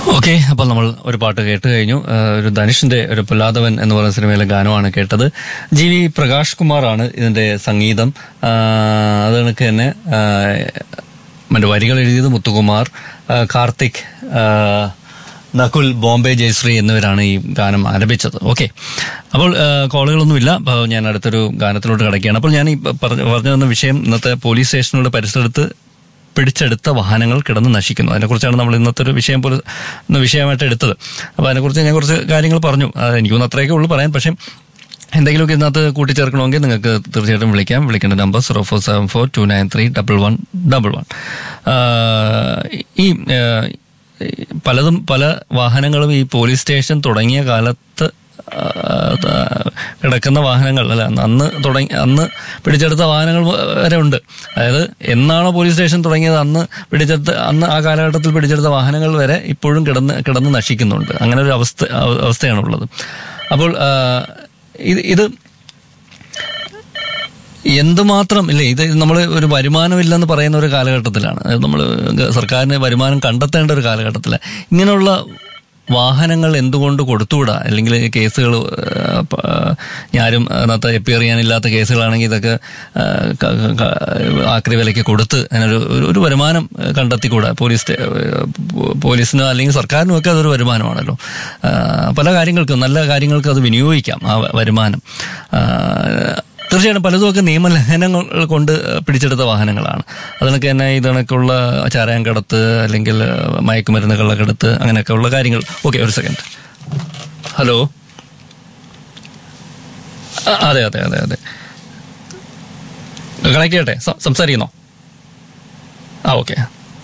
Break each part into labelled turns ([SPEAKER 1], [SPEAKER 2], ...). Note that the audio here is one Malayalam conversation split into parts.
[SPEAKER 1] ഓക്കെ അപ്പോൾ നമ്മൾ ഒരു പാട്ട് കേട്ട് കഴിഞ്ഞു ആ, ഒരു ധനുഷിന്റെ ഒരു പൊല്ലാതവൻ എന്ന് പറയുന്ന സിനിമയിലെ ഗാനമാണ് കേട്ടത് ജി വി പ്രകാശ് കുമാറാണ് ഇതിന്റെ സംഗീതം ആ, അത് കണക്ക് തന്നെ ആ, മറ്റു വരികൾ എഴുതിയത് മുത്തുകുമാർ ആ, കാർത്തിക് ആ, നകുൽ ബോംബെ ജയശ്രീ എന്നിവരാണ് ഈ ഗാനം ആലപിച്ചത് ഓക്കെ അപ്പോൾ ആ, കോളുകളൊന്നുമില്ല അപ്പോൾ ഞാൻ അടുത്തൊരു ഗാനത്തിലോട്ട് കിടക്കുകയാണ് അപ്പോൾ ഞാൻ ഈ പറഞ്ഞ പറഞ്ഞു തന്ന വിഷയം ഇന്നത്തെ പോലീസ് സ്റ്റേഷനുകളുടെ പരിസരത്ത് പിടിച്ചെടുത്ത വാഹനങ്ങൾ കിടന്ന് നശിക്കുന്നു അതിനെക്കുറിച്ചാണ് നമ്മൾ ഇന്നത്തെ ഒരു വിഷയം പോലെ ഇന്ന് വിഷയമായിട്ട് എടുത്തത് അപ്പോൾ അതിനെക്കുറിച്ച് ഞാൻ കുറച്ച് കാര്യങ്ങൾ പറഞ്ഞു അത് എനിക്കൊന്ന് അത്രയൊക്കെ ഉള്ളൂ പറയാൻ പക്ഷേ എന്തെങ്കിലുമൊക്കെ ഇതിനകത്ത് കൂട്ടിച്ചേർക്കണമെങ്കിൽ നിങ്ങൾക്ക് തീർച്ചയായിട്ടും വിളിക്കാം വിളിക്കേണ്ട number zero four seven four two nine three double one double one ഈ ആ, ഈ പലതും പല വാഹനങ്ങളും ഈ പോലീസ് സ്റ്റേഷൻ തുടങ്ങിയ കാലത്ത് ആ, ആ, കിടക്കുന്ന വാഹനങ്ങൾ അല്ല അന്ന് തുടങ്ങി അന്ന് പിടിച്ചെടുത്ത വാഹനങ്ങൾ വരെ ഉണ്ട് അതായത് എന്നാണോ പോലീസ് സ്റ്റേഷൻ തുടങ്ങിയത് അന്ന് പിടിച്ചെടുത്ത അന്ന് ആ കാലഘട്ടത്തിൽ പിടിച്ചെടുത്ത വാഹനങ്ങൾ വരെ ഇപ്പോഴും കിടന്ന് കിടന്ന് നശിക്കുന്നുണ്ട് അങ്ങനെ ഒരു അവസ്ഥ അവ- അവസ്ഥയാണുള്ളത് അപ്പോൾ ആ, ഇത് ഇത് എന്തുമാത്രം ഇല്ലേ ഇത് നമ്മൾ ഒരു വരുമാനമില്ലെന്ന് പറയുന്ന ഒരു കാലഘട്ടത്തിലാണ് നമ്മൾ സർക്കാരിന് വരുമാനം കണ്ടെത്തേണ്ട ഒരു കാലഘട്ടത്തിലാണ് ഇങ്ങനെയുള്ള വാഹനങ്ങൾ എന്തുകൊണ്ട് കൊടുത്തുകൂടാ അല്ലെങ്കിൽ ഈ കേസുകൾ ആ, പ- ഞാനും അതിനകത്ത് എപ്പിയർ ചെയ്യാനില്ലാത്ത കേസുകളാണെങ്കിൽ ഇതൊക്കെ ആ, ക- ക- ആക്രി വിലയ്ക്ക് കൊടുത്ത് അതിനൊരു ഒരു- ഒരു വരുമാനം കണ്ടെത്തിക്കൂടാ പോലീസ് സ്റ്റേ- പോലീസിനോ അല്ലെങ്കിൽ സർക്കാരിനും ഒക്കെ അതൊരു വരുമാനമാണല്ലോ ആ, പല കാര്യങ്ങൾക്കും നല്ല കാര്യങ്ങൾക്ക് അത് വിനിയോഗിക്കാം ആ വരുമാനം ആ, തീർച്ചയായിട്ടും പലതുമൊക്കെ നിയമലംഘനങ്ങൾ കൊണ്ട് പിടിച്ചെടുത്ത വാഹനങ്ങളാണ് അതിനൊക്കെ തന്നെ ഇതണക്കുള്ള ചാരായം കടത്ത് അല്ലെങ്കിൽ മയക്കുമരുന്ന് കള്ളക്കടത്ത് അങ്ങനെയൊക്കെ ഉള്ള കാര്യങ്ങൾ ഓക്കെ ഒരു സെക്കൻഡ് ഹലോ ആ, അതെ അതെ അതെ അതെ കണക്ട് ചെയ്യട്ടെ സം- സംസാരിക്കുന്നോ ആ ഓക്കെ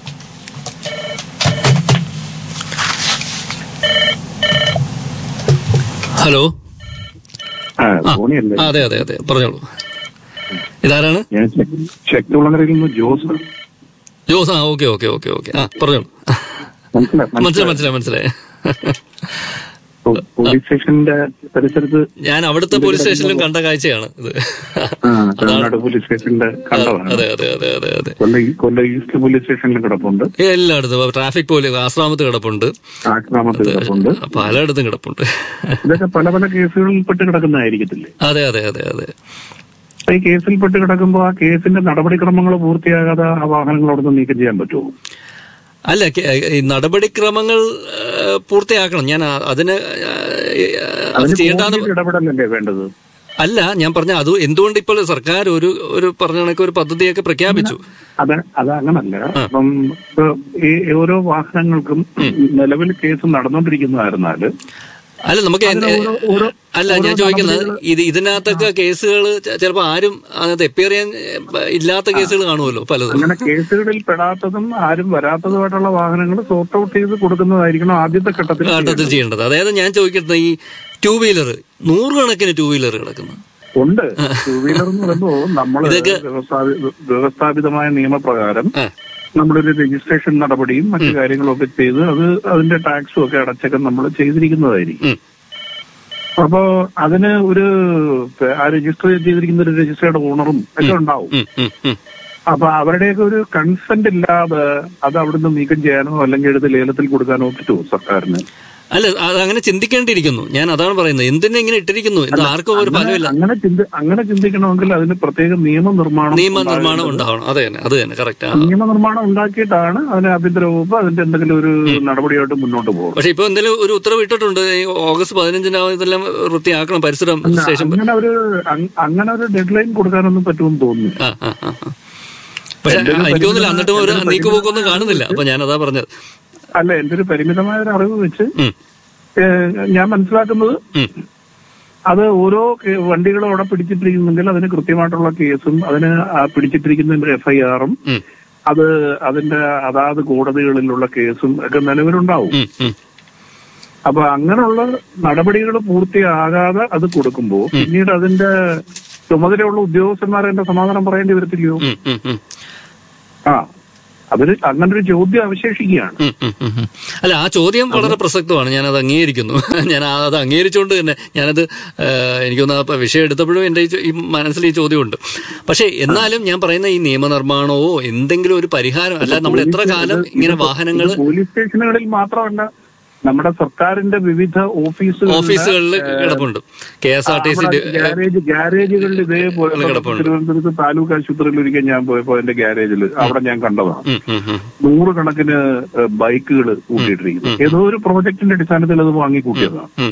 [SPEAKER 1] ഹലോ
[SPEAKER 2] ആ,
[SPEAKER 1] ആ
[SPEAKER 2] ധോണിയല്ലേ
[SPEAKER 1] ആ, അതെ അതെ അതെ പറഞ്ഞോളൂ ഇതാരാണ്
[SPEAKER 2] ഞാൻ ശക്തികുളങ്ങരയിൽ നിന്ന് ജോസ്
[SPEAKER 1] ജോസ് ആ ഓക്കെ ഓക്കെ ഓക്കെ ഓക്കെ ആ പറഞ്ഞോളൂ
[SPEAKER 2] മനസ്സിലായി
[SPEAKER 1] മനസ്സിലായി മനസ്സിലായി മനസ്സിലായി
[SPEAKER 2] പോ- പോലീസ് സ്റ്റേഷന്റെ പരിസരത്ത്
[SPEAKER 1] ഞാൻ അവിടുത്തെ പോലീസ് സ്റ്റേഷനിലും കണ്ട കാഴ്ചയാണ് ഇത്
[SPEAKER 2] ആ, തമിഴ്നാട് പോലീസ് സ്റ്റേഷന്റെ കണ്ടതാണ്
[SPEAKER 1] അതെ അതെ അതെ അതെ അതെ
[SPEAKER 2] കൊല്ലം കൊല്ലം ഈസ്റ്റ് പോലീസ് സ്റ്റേഷനിലും കിടപ്പുണ്ട്
[SPEAKER 1] എല്ലായിടത്തും ട്രാഫിക് പോലീസ് ആശ്രാമത്ത് കിടപ്പുണ്ട്
[SPEAKER 2] ആക്രമണത്തിൽ കിടപ്പുണ്ട്
[SPEAKER 1] പലയിടത്തും കിടപ്പുണ്ട്
[SPEAKER 2] ഇതൊക്കെ പല പല കേസുകളിൽ പെട്ട് കിടക്കുന്നതായിരിക്കത്തില്ലേ
[SPEAKER 1] അതെ അതെ അതെ അതെ
[SPEAKER 2] അപ്പൊ ഈ കേസിൽ പെട്ട് കിടക്കുമ്പോൾ ആ കേസിന്റെ നടപടിക്രമങ്ങൾ പൂർത്തിയാകാതെ ആ വാഹനങ്ങൾ അവിടെ നിന്ന് നീക്കം ചെയ്യാൻ പറ്റുമോ
[SPEAKER 1] അല്ല കെ- ഈ നടപടിക്രമങ്ങൾ ആ, പൂർത്തിയാക്കണം ഞാൻ ആ- അതിന് ആ, അത്
[SPEAKER 2] അതിന്
[SPEAKER 1] ചെയ്യേണ്ടെന്ന്
[SPEAKER 2] പോലീസ് ഇടപെടലല്ലേ വേണ്ടത്
[SPEAKER 1] അല്ല ഞാൻ പറഞ്ഞ അത് എന്തുകൊണ്ട് ഇപ്പോൾ സർക്കാർ ഒരു ഒരു പറഞ്ഞ കണക്ക് ഒരു പദ്ധതിയൊക്കെ പ്രഖ്യാപിച്ചു
[SPEAKER 2] അത് അത് അങ്ങനല്ല അപ്പം ഇപ്പൊ ഈ ഓരോ വാഹനങ്ങൾക്കും നിലവിൽ കേസ് നടന്നുകൊണ്ടിരിക്കുന്നതായിരുന്നാല്
[SPEAKER 1] അല്ല നമുക്ക് എൻ-
[SPEAKER 2] അതിന് ഓരോ- ഓരോ-
[SPEAKER 1] അല്ല
[SPEAKER 2] ഓരോ
[SPEAKER 1] ഞാൻ ചോദിക്കുന്നത് ഇത് ഇതിനകത്തൊക്കെ കേസുകൾ ചിലപ്പോൾ ആരും അതിനകത്ത് എപ്പിയർ ചെയ്യാൻ ഏ, ഇല്ലാത്ത കേസുകൾ കാണുമല്ലോ പലതും
[SPEAKER 2] അങ്ങനെ കേസുകളിൽ പെടാത്തതും ആരും വരാത്തതുമായിട്ടുള്ള വാഹനങ്ങൾ സോർട്ട് ഔട്ട് ചെയ്ത് കൊടുക്കുന്നതായിരിക്കണം ആദ്യത്തെ ഘട്ടത്തിൽ
[SPEAKER 1] ഘട്ടത്തിൽ ചെയ്യേണ്ടത് അതായത് ഞാൻ ചോദിക്കുന്നത് ഈ ടൂ വീലർ നൂറുകണക്കിന് ടൂ വീലർ കിടക്കുന്നു
[SPEAKER 2] ഉണ്ട് ടൂ വീലർ എന്ന് പറയുമ്പോൾ നമ്മൾ വ്യവസ്ഥാപി- വ്യവസ്ഥാപിതമായ നിയമപ്രകാരം
[SPEAKER 1] ആ,
[SPEAKER 2] നമ്മളൊരു രജിസ്ട്രേഷൻ നടപടിയും മറ്റു കാര്യങ്ങളും ഒക്കെ ചെയ്ത് അത് അതിന്റെ ടാക്സും ഒക്കെ അടച്ചൊക്കെ നമ്മൾ ചെയ്തിരിക്കുന്നതായിരിക്കും
[SPEAKER 1] ഉം.
[SPEAKER 2] അപ്പോ അതിന് ഒരു ആ രജിസ്റ്റർ ചെയ്തിരിക്കുന്ന ഒരു രജിസ്റ്റേർഡ് ഓണറും ഒക്കെ ഉണ്ടാവും
[SPEAKER 1] ഉം, ഉം, ഉം.
[SPEAKER 2] അപ്പൊ അവരുടെയൊക്കെ ഒരു കൺസെന്റ് ഇല്ലാതെ അത് അവിടുന്ന് നീക്കം ചെയ്യാനോ അല്ലെങ്കിൽ എടുത്ത് ലേലത്തിൽ കൊടുക്കാനോ പറ്റുമോ സർക്കാരിന്
[SPEAKER 1] അല്ല അത് അങ്ങനെ ചിന്തിക്കേണ്ടിയിരിക്കുന്നു ഞാൻ അതാണ് പറയുന്നത് എന്തിനെ ഇങ്ങനെ ഇട്ടിരിക്കുന്നു ഇത് ആർക്കും ഒരു ഫലമില്ല
[SPEAKER 2] അങ്ങനെ ചിന്തി അങ്ങനെ ചിന്തിക്കണമെങ്കിൽ അതിന് പ്രത്യേക നിയമനിർമ്മാണം
[SPEAKER 1] നിയമ നിർമ്മാണം ഉണ്ടാവണം അത് തന്നെ അത് തന്നെ കറക്റ്റ്
[SPEAKER 2] നിയമനിർമ്മാണം ഉണ്ടാക്കിയിട്ടാണ് അതിന് ആഭ്യന്തര വകുപ്പ് അതിന്റെ എന്തെങ്കിലും ഒരു നടപടിയായിട്ട് മുന്നോട്ട് പോകും
[SPEAKER 1] പക്ഷെ ഇപ്പൊ എന്തെങ്കിലും ഒരു ഉത്തരവ് ഇട്ടിട്ടുണ്ട് ഈ ഓഗസ്റ്റ് പതിനഞ്ചിനാവും ഇതെല്ലാം വൃത്തിയാക്കണം പരിസരം സ്റ്റേഷൻ
[SPEAKER 2] അങ്ങനെ ഒരു അങ്- അങ്ങനെ ഒരു ഡെഡ് ലൈൻ കൊടുക്കാനൊന്നും പറ്റുമെന്ന് തോന്നുന്നു
[SPEAKER 1] ആ ആ ആ ആ. പക്ഷെ എനിക്ക് തോന്നുന്നില്ല എന്നിട്ടും ഒരു നീക്കുപോക്കൊന്നും കാണുന്നില്ല അപ്പൊ ഞാൻ അതാ പറഞ്ഞത്
[SPEAKER 2] അല്ല എന്റെ ഒരു പരിമിതമായ ഒരു അറിവ് വെച്ച്
[SPEAKER 1] ഉം,
[SPEAKER 2] ഏഹ്, ഞാൻ മനസ്സിലാക്കുന്നത്
[SPEAKER 1] ഉം.
[SPEAKER 2] അത് ഓരോ കേ- വണ്ടികളും അവിടെ പിടിച്ചിട്ടിരിക്കുന്നെങ്കിൽ അതിന് കൃത്യമായിട്ടുള്ള കേസും അതിന് ആ പിടിച്ചിട്ടിരിക്കുന്ന എഫ്ഐആറും
[SPEAKER 1] ഉം,
[SPEAKER 2] അത് അതിന്റെ അതാത് കോടതികളിലുള്ള കേസും ഒക്കെ നിലവിലുണ്ടാവും
[SPEAKER 1] ഉം, ഉം.
[SPEAKER 2] അപ്പൊ അങ്ങനെയുള്ള നടപടികൾ പൂർത്തിയാകാതെ അത് കൊടുക്കുമ്പോൾ പിന്നീട് അതിന്റെ ചുമതലയുള്ള ഉദ്യോഗസ്ഥന്മാർ എന്റെ സമാധാനം പറയേണ്ടി വരത്തില്ലയോ
[SPEAKER 1] ഉം, ഉം, ഉം.
[SPEAKER 2] ആ അതിന് അങ്ങനെ ഒരു ചോദ്യം അവശേഷിക്കുകയാണ്
[SPEAKER 1] ഉം, ഉം, ഉം, ഉം. അല്ല ആ ചോദ്യം വളരെ പ്രസക്തമാണ് ഞാനത് അംഗീകരിക്കുന്നു ഞാൻ ആ- അത് അംഗീകരിച്ചുകൊണ്ട് തന്നെ ഞാനത് ആ, എനിക്കൊന്ന് ആ വിഷയം എടുത്തപ്പോഴും എൻ്റെ ഈ ചോ- ഈ മനസ്സിൽ ഈ ചോദ്യമുണ്ട് പക്ഷേ എന്നാലും ഞാൻ പറയുന്ന ഈ നിയമനിർമ്മാണമോ എന്തെങ്കിലും ഒരു പരിഹാരം അല്ല നമ്മൾ എത്ര കാലം ഇങ്ങനെ വാഹനങ്ങൾ
[SPEAKER 2] ഇത് പോലീസ് സ്റ്റേഷനുകളിൽ മാത്രമല്ല നമ്മുടെ സർക്കാരിന്റെ വിവിധ ഓഫീസുകളിൽ
[SPEAKER 3] ഓഫീസുകളിൽ കിടപ്പുണ്ട് K S R T C
[SPEAKER 2] garage ഗ്യാരേജുകളിൽ ഇതേപോലെ
[SPEAKER 3] കിടപ്പുണ്ട്.
[SPEAKER 2] തിരുവനന്തപുരത്ത് താലൂക്ക് ആശുപത്രിയിൽ ഒരിക്കൽ ഞാൻ പോയപ്പോ എന്റെ ഗ്യാരേജിൽ അവിടെ ഞാൻ കണ്ടതാണ് നൂറുകണക്കിന് ബൈക്കുകൾ കൂട്ടിയിട്ടിരിക്കുന്നു ഏതോ ഒരു പ്രോജക്ടിന്റെ അടിസ്ഥാനത്തിൽ അത് വാങ്ങി കൂട്ടിയതാണ്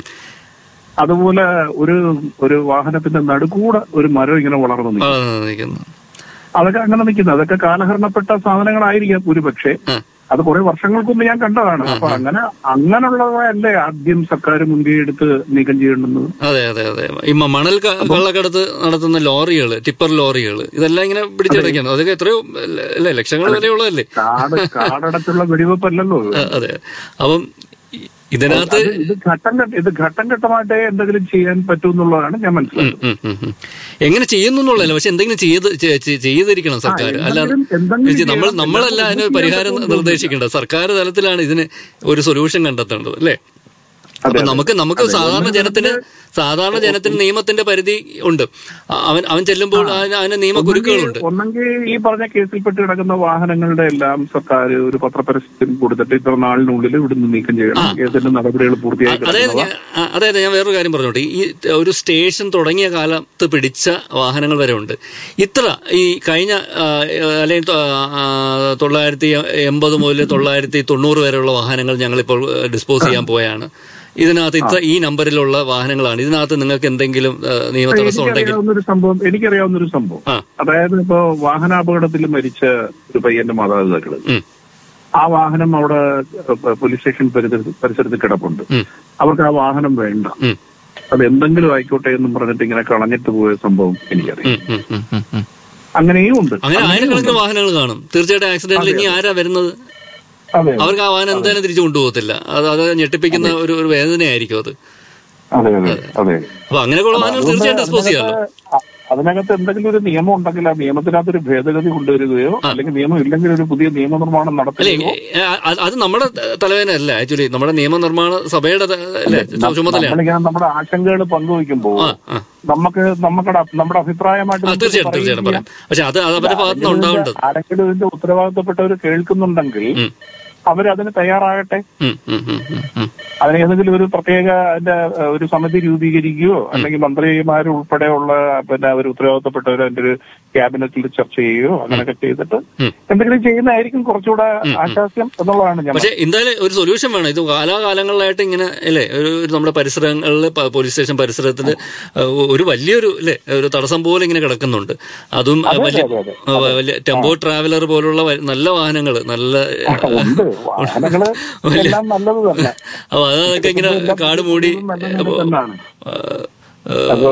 [SPEAKER 2] അതുപോലെ ഒരു ഒരു വാഹനത്തിന്റെ നടുക്കൂടെ ഒരു മരം ഇങ്ങനെ വളർന്നു നിൽക്കും അതൊക്കെ അങ്ങനെ നിൽക്കുന്നത് അതൊക്കെ കാലഹരണപ്പെട്ട സാധനങ്ങളായിരിക്കാം ഒരുപക്ഷെ
[SPEAKER 3] ആ.
[SPEAKER 2] അത് കുറെ വർഷങ്ങൾക്ക് മുമ്പ് ഞാൻ കണ്ടതാണ് അപ്പൊ അങ്ങനെ അങ്ങനെയുള്ളവയല്ലേ ആദ്യം സർക്കാർ മുൻകൈ എടുത്ത് നീക്കം ചെയ്യേണ്ടുന്നത്
[SPEAKER 3] അതെ അതെ അതെ ഈ മ- മണൽ ക- കള്ളക്കടത്ത് നടത്തുന്ന ലോറികൾ ടിപ്പർ ലോറികൾ ഇതെല്ലാം ഇങ്ങനെ പിടിച്ചടയ്ക്കണം അതൊക്കെ എത്രയോ അല്ലേ ലക്ഷങ്ങൾ വരെയുള്ളതല്ലേ
[SPEAKER 2] കാട് കാടടച്ചുള്ള വെടിവെപ്പല്ലല്ലോ ഇത്.
[SPEAKER 3] ആ, അതെ അപ്പം ഇ- ഇതിനകത്ത്
[SPEAKER 2] അത് ഇത് ഘട്ടം ഘട്ട ഇത് ഘട്ടം ഘട്ടമായിട്ടേ എന്തെങ്കിലും ചെയ്യാൻ പറ്റൂ എന്നുള്ളതാണ് ഞാൻ മനസ്സിലാക്കുന്നത്
[SPEAKER 3] ഉം, ഉം, ഉം. എങ്ങനെ ചെയ്യുന്നു എന്നുള്ളതല്ല പക്ഷെ എന്തെങ്കിലും ചെയ്ത് ചെ- ചെ- ചെയ്തിരിക്കണം സർക്കാർ അല്ലാതെ
[SPEAKER 2] എന്തെങ്കിലും- എന്തെങ്കിലും
[SPEAKER 3] ഇത് നമ്മൾ
[SPEAKER 2] ചെയ്യണം.
[SPEAKER 3] നമ്മളല്ല അതിന്
[SPEAKER 2] എന്തെങ്കിലും
[SPEAKER 3] പരിഹാരം
[SPEAKER 2] ചെയ്യാൻ
[SPEAKER 3] നിർദ്ദേശിക്കേണ്ടത് സർക്കാർ തലത്തിലാണ് ഇതിന് ഒരു സൊല്യൂഷൻ കണ്ടെത്തേണ്ടത് അല്ലേ
[SPEAKER 2] അതെ,
[SPEAKER 3] അപ്പൊ
[SPEAKER 2] അതെ.
[SPEAKER 3] നമുക്ക് നമുക്ക് സാധാരണ ജനത്തിന് സാധാരണ ജനത്തിന് നിയമത്തിന്റെ പരിധി ഉണ്ട് അ- അവൻ അവൻ ചെല്ലുമ്പോൾ അതിന് അതിന് നിയമ കുരുക്കുകളുണ്ട്
[SPEAKER 2] ഒന്നെങ്കിൽ ഈ പറഞ്ഞ കേസിൽപ്പെട്ട് കിടക്കുന്ന വാഹനങ്ങളുടെ എല്ലാം സർക്കാർ ഒരു പത്രപരസ്യം കൊടുത്തിട്ട് ഇത്ര നാളിനുള്ളിൽ ഇവിടുന്ന് നീക്കം ചെയ്യണം കേസിന്റെ നടപടികൾ പൂർത്തിയായി
[SPEAKER 3] അതായത്
[SPEAKER 2] കിടക്കുന്നവ
[SPEAKER 3] ഞാൻ ആ, അതായത് ഞാൻ വേറൊരു കാര്യം പറഞ്ഞോട്ടെ ഈ ഒരു സ്റ്റേഷൻ തുടങ്ങിയ കാലത്ത് പിടിച്ച വാഹനങ്ങൾ വരെ ഉണ്ട് ഇത്ര ഈ കഴിഞ്ഞ ആ, അല്ലെങ്കിൽ തൊ- ആ, തൊള്ളായിരത്തി എൺപത് മുതൽ തൊള്ളായിരത്തി തൊണ്ണൂറ് വരെയുള്ള വാഹനങ്ങൾ ഞങ്ങളിപ്പോൾ ഡിസ്പോസ് ചെയ്യാൻ പോയാണ് ഇതിനകത്ത് ഇത്ര ഈ നമ്പറിലുള്ള വാഹനങ്ങളാണ് ഇതിനകത്ത് നിങ്ങൾക്ക് എന്തെങ്കിലും ആ, നിയമ തടസ്സം ഉണ്ടെങ്കിൽ
[SPEAKER 2] എനിക്കറിയാവുന്ന ഒരു സംഭവം എനിക്കറിയാവുന്ന ഒരു സംഭവം
[SPEAKER 3] ആ
[SPEAKER 2] അതായത് ഇപ്പോ വാഹനാപകടത്തിൽ മരിച്ച ഒരു പയ്യന്റെ മാതാപിതാക്കള്
[SPEAKER 3] ഉം,
[SPEAKER 2] ആ വാഹനം അവിടെ ഏഹ്, പോലീസ് സ്റ്റേഷൻ പരിസരത്ത് പരിസരത്ത് കിടപ്പുണ്ട്
[SPEAKER 3] ഉം,
[SPEAKER 2] അവർക്ക് ആ വാഹനം വേണ്ട
[SPEAKER 3] ഉം,
[SPEAKER 2] അത് എന്തെങ്കിലും ആയിക്കോട്ടെ എന്നും പറഞ്ഞിട്ട് ഇങ്ങനെ കളഞ്ഞിട്ട് പോയ സംഭവം എനിക്കറിയാം
[SPEAKER 3] ഉം, ഉം, ഉം, ഉം, ഉം.
[SPEAKER 2] അങ്ങനെയും ഉണ്ട്
[SPEAKER 3] അങ്ങനെ ആയിരക്കണക്കിന് വാഹനങ്ങൾ കാണും തീർച്ചയായിട്ടും ആക്സിഡന്റിൽ ഇനി ആരാ വരുന്നത്
[SPEAKER 2] അതെ
[SPEAKER 3] അവർക്ക് ആ വാഹനം എന്തായാലും തിരിച്ചു കൊണ്ടുപോകത്തില്ല അത് അത് ഞെട്ടിപ്പിക്കുന്ന ഒരു ഒരു വേദനയായിരിക്കും അത്
[SPEAKER 2] അതെ അതെ അതെ
[SPEAKER 3] അപ്പൊ അങ്ങനെയൊക്കെയുള്ള വാഹനങ്ങൾ തീർച്ചയായിട്ടും ഡിസ്പോസ് ചെയ്യാമല്ലോ
[SPEAKER 2] അ- അതിനകത്ത് എന്തെങ്കിലും ഒരു നിയമം ഉണ്ടെങ്കിൽ ആ നിയമത്തിനകത്ത് ഒരു ഭേദഗതി കൊണ്ടുവരികയോ അല്ലെങ്കിൽ നിയമം ഇല്ലെങ്കിൽ ഒരു പുതിയ നിയമനിർമ്മാണം
[SPEAKER 3] അല്ലെ
[SPEAKER 2] നടത്തുകയോ
[SPEAKER 3] അത് നമ്മുടെ തലവേനല്ല ആക്ച്വലി നമ്മുടെ നിയമനിർമ്മാണ സഭയുടെ ത- അല്ലേ ചുമതലയാണ്
[SPEAKER 2] നമ്മളിങ്ങനെ നമ്മുടെ ആശങ്കകൾ പങ്കുവയ്ക്കുമ്പോൾ
[SPEAKER 3] ആ ആ
[SPEAKER 2] നമുക്ക് നമ്മുടെ നമ്മുടെ അഭിപ്രായമായിട്ട്
[SPEAKER 3] ആ,
[SPEAKER 2] നമുക്ക്
[SPEAKER 3] തീർച്ചയായിട്ടും
[SPEAKER 2] പറയുകയും
[SPEAKER 3] തീർച്ചയായിട്ടും പറയാം പക്ഷെ അത് അത് അവരുടെ ഭാഗത്ത് നിന്ന് ഉണ്ടാവേണ്ടത്
[SPEAKER 2] ആരെങ്കിലും ഇതിന്റെ ഉത്തരവാദിത്തപ്പെട്ടവർ കേൾക്കുന്നുണ്ടെങ്കിൽ
[SPEAKER 3] ഉം.
[SPEAKER 2] അവരതിന് തയ്യാറാകട്ടെ
[SPEAKER 3] ഉം, ഉം, ഉം, ഉം, ഉം.
[SPEAKER 2] അതിന് ഏതെങ്കിലും ഒരു പ്രത്യേക അതിന്റെ ഏഹ്, ഒരു സമിതി രൂപീകരിക്കുകയോ അല്ലെങ്കിൽ മന്ത്രിമാർ ഉൾപ്പെടെയുള്ള പിന്നെ ഒരു ഉത്തരവാദിത്തപ്പെട്ടവർ അതിന്റെ ഒരു ക്യാബിനറ്റിൽ ചർച്ച ചെയ്യുകയോ അങ്ങനെയൊക്കെ ചെയ്തിട്ട്
[SPEAKER 3] ഉം.
[SPEAKER 2] എന്തെങ്കിലും ചെയ്യുന്നതായിരിക്കും കുറച്ചുകൂടെ ആശാസ്യം എന്നുള്ളതാണ് ഞാൻ
[SPEAKER 3] പക്ഷെ എന്തായാലും ഒരു സൊല്യൂഷൻ വേണം ഇത് കാലാകാലങ്ങളിലായിട്ട് ഇങ്ങനെ അല്ലേ ഒരു ഒരു നമ്മുടെ പരിസരങ്ങളിൽ പ- പോലീസ് സ്റ്റേഷൻ പരിസരത്തിൽ ഒരു വലിയൊരു അല്ലേ ഒരു തടസ്സം പോലെ ഇങ്ങനെ കിടക്കുന്നുണ്ട് അതും ആ, വലിയ
[SPEAKER 2] അതെ, അതെ.
[SPEAKER 3] ആ, വലിയ ടെമ്പോ ട്രാവലർ പോലുള്ള വ- നല്ല വാഹനങ്ങൾ നല്ല
[SPEAKER 2] ഉണ്ട് വാഹനങ്ങള് എല്ലാം നല്ലത് തന്നെ
[SPEAKER 3] അപ്പൊ അതൊക്കെ ഇങ്ങനെ കാട് മൂടി
[SPEAKER 2] നല്ലത് തന്നെയാണ്
[SPEAKER 3] ആ, ആ,
[SPEAKER 2] അപ്പോ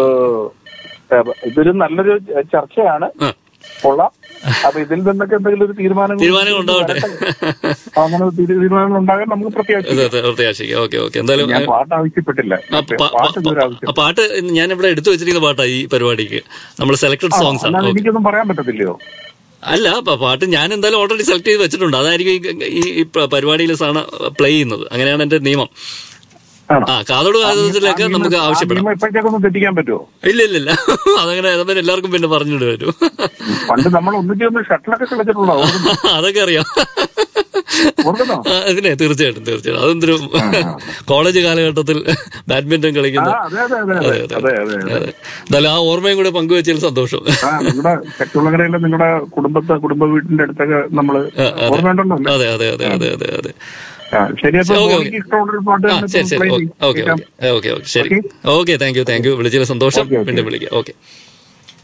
[SPEAKER 2] ഏഹ്, ഇതൊരു നല്ലൊരു ചർച്ചയാണ്
[SPEAKER 3] ആ.
[SPEAKER 2] കൊള്ളാം അപ്പൊ ഇതിൽ നിന്നൊക്കെ എന്തെങ്കിലും ഒരു തീരുമാനം
[SPEAKER 3] തീരുമാനങ്ങൾ ഉണ്ടാവട്ടെ
[SPEAKER 2] അങ്ങനെ ഒരു തീരുമാനങ്ങൾ ഉണ്ടാകാൻ നമുക്ക് പ്രത്യേകിച്ച്
[SPEAKER 3] അതെ, അതെ, പ്രത്യാശിക്കാം ഓക്കെ ഓക്കെ എന്തായാലും
[SPEAKER 2] ഞാൻ പാട്ട് ആവശ്യപ്പെട്ടില്ല
[SPEAKER 3] ആ, പ-
[SPEAKER 2] പാട്ട് ഇതുവരെ
[SPEAKER 3] പ-
[SPEAKER 2] ആവശ്യം
[SPEAKER 3] ആ പാട്ട് ഞാൻ ഇവിടെ എടുത്തു വെച്ചിരിക്കുന്ന പാട്ടാ ഈ പരിപാടിക്ക് നമ്മൾ സെലക്ടഡ് സോങ്സ് ആണ്
[SPEAKER 2] എന്നാൽ
[SPEAKER 3] ഓക്കെ.
[SPEAKER 2] എനിക്കൊന്നും പറയാൻ പറ്റത്തില്ലയോ
[SPEAKER 3] അല്ല പ- പാട്ട് ഞാൻ എന്തായാലും ഓൾറെഡി സെലക്ട് ചെയ്ത് വെച്ചിട്ടുണ്ട് അതായിരിക്കും ഈ- ഈ ഈ പ- പരിപാടിയിൽ സാണ് പ്ലേ ചെയ്യുന്നത് അങ്ങനെയാണ് എന്റെ നിയമം
[SPEAKER 2] ആണോ
[SPEAKER 3] ആ കാതോട് കാതത്തിലേക്ക് നമുക്ക്
[SPEAKER 2] ആ
[SPEAKER 3] ആവശ്യപ്പെടാം
[SPEAKER 2] നിയമം ഇപ്പോഴത്തേക്കൊന്ന് തെറ്റിക്കാൻ പറ്റുമോ
[SPEAKER 3] ഇല്ല ഇല്ല ഇല്ല അതങ്ങനെ അതങ്ങനെ എല്ലാവർക്കും പിന്നെ പറഞ്ഞിട്ട് വരും
[SPEAKER 2] പണ്ട് നമ്മൾ ഒന്നിച്ച് ഒന്ന് ഷട്ടിലൊക്കെ കളിച്ചിട്ടുള്ളോ
[SPEAKER 3] അതൊക്കെ അറിയാം
[SPEAKER 2] ഓർക്കുന്നോ
[SPEAKER 3] ആ, പിന്നെ തീർച്ചയായിട്ടും തീർച്ചയായിട്ടും അതെന്തൊരു കോളേജ് കാലഘട്ടത്തിൽ ബാഡ്മിന്റൺ
[SPEAKER 2] ആ
[SPEAKER 3] കളിക്കുന്ന
[SPEAKER 2] അതെ അതെ അതെ അതെ അതെ അതെ അതെ
[SPEAKER 3] അതെ. എന്തായാലും ആ ഓർമ്മയും കൂടെ പങ്കുവെച്ചതിൽ സന്തോഷം
[SPEAKER 2] ആ നിങ്ങളുടെ ചക്കുളങ്ങരയിലെ നിങ്ങളുടെ കുടുംബത്തെ കുടുംബ വീടിന്റെ അടുത്തൊക്കെ നമ്മള് ഓർമ്മയുണ്ടല്ലോ അല്ലേ?
[SPEAKER 3] അതെ അതെ അതെ അതെ അതെ അതെ
[SPEAKER 2] ആ, ശരി അപ്പൊ
[SPEAKER 3] ഓക്കെ,
[SPEAKER 2] മോനിക്ക് ഇഷ്ടമുള്ള ഒരു പാട്ട്
[SPEAKER 3] ആ
[SPEAKER 2] തന്നെ
[SPEAKER 3] ശരി ശരി
[SPEAKER 2] play
[SPEAKER 3] ഓക്കെ
[SPEAKER 2] ചെയ്യ്.
[SPEAKER 3] ഓക്കെ
[SPEAKER 2] കേൾക്കാം.
[SPEAKER 3] ഓക്കെ ഓക്കെ ഓക്കെ ശരി okay thank you thank you വിളിച്ചതിൽ സന്തോഷം
[SPEAKER 2] ഓക്കെ, ഓക്കെ.
[SPEAKER 3] വീണ്ടും വിളിക്കാം ഓക്കെ